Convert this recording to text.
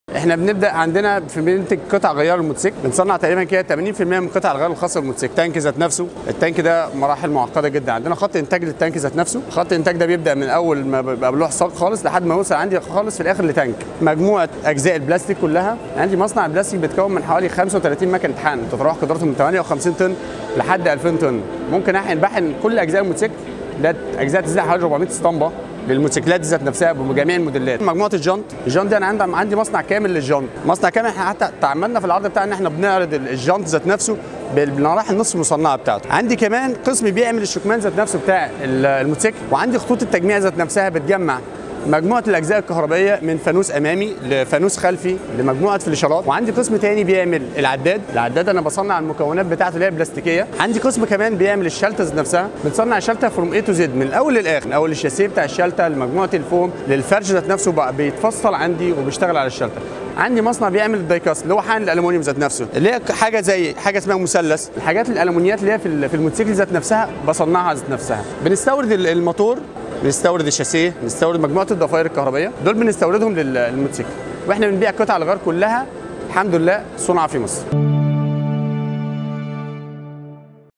احنا بنبدا عندنا في بننتج قطع غيار الموتوسيكل بنصنع تقريبا كده 80% من قطع الغيار الخاصه بالموتوسيكل التانك ذات نفسه التانك ده مراحل معقده جدا عندنا خط انتاج للتانك ذات نفسه خط الانتاج ده بيبدا من اول ما بيبقى بلوح صاج خالص لحد ما يوصل عندي خالص في الاخر لتانك مجموعه اجزاء البلاستيك كلها عندي مصنع البلاستيك بيتكون من حوالي 35 مكنه حقن تتراوح قدرتهم من 58 طن لحد 2000 طن ممكن احقن بحن كل اجزاء الموتوسيكل ده اجزاء تزيد حوالي 400 اسطمبه للموتوسيكلات ذات نفسها بجميع الموديلات مجموعه الجنط الجنط دي انا عندي عندي مصنع كامل للجنط مصنع كامل احنا حتى تعمدنا في العرض بتاعنا ان احنا بنعرض الجنط ذات نفسه بالمراحل النصف المصنعه بتاعته عندي كمان قسم بيعمل الشكمان ذات نفسه بتاع الموتوسيكل وعندي خطوط التجميع ذات نفسها بتجمع مجموعه الاجزاء الكهربائيه من فانوس امامي لفانوس خلفي لمجموعه فليشرات وعندي قسم تاني بيعمل العداد العداد انا بصنع المكونات بتاعته اللي هي بلاستيكيه عندي قسم كمان بيعمل الشلته ذات نفسها بنصنع الشلته فروم اي تو زد من الاول للاخر من اول الشاسيه بتاع الشلته لمجموعه الفوم للفرش ذات نفسه بقى بيتفصل عندي وبيشتغل على الشلته عندي مصنع بيعمل الدايكاست اللي هو حقن الالومنيوم ذات نفسه اللي هي حاجه زي حاجه اسمها مثلث الحاجات الالومنيات اللي هي في الموتوسيكل ذات نفسها بصنعها ذات نفسها بنستورد الموتور بنستورد الشاسيه بنستورد مجموعه الضفائر الكهربائيه دول بنستوردهم للموتوسيكل واحنا بنبيع قطع الغيار كلها الحمد لله صنع في مصر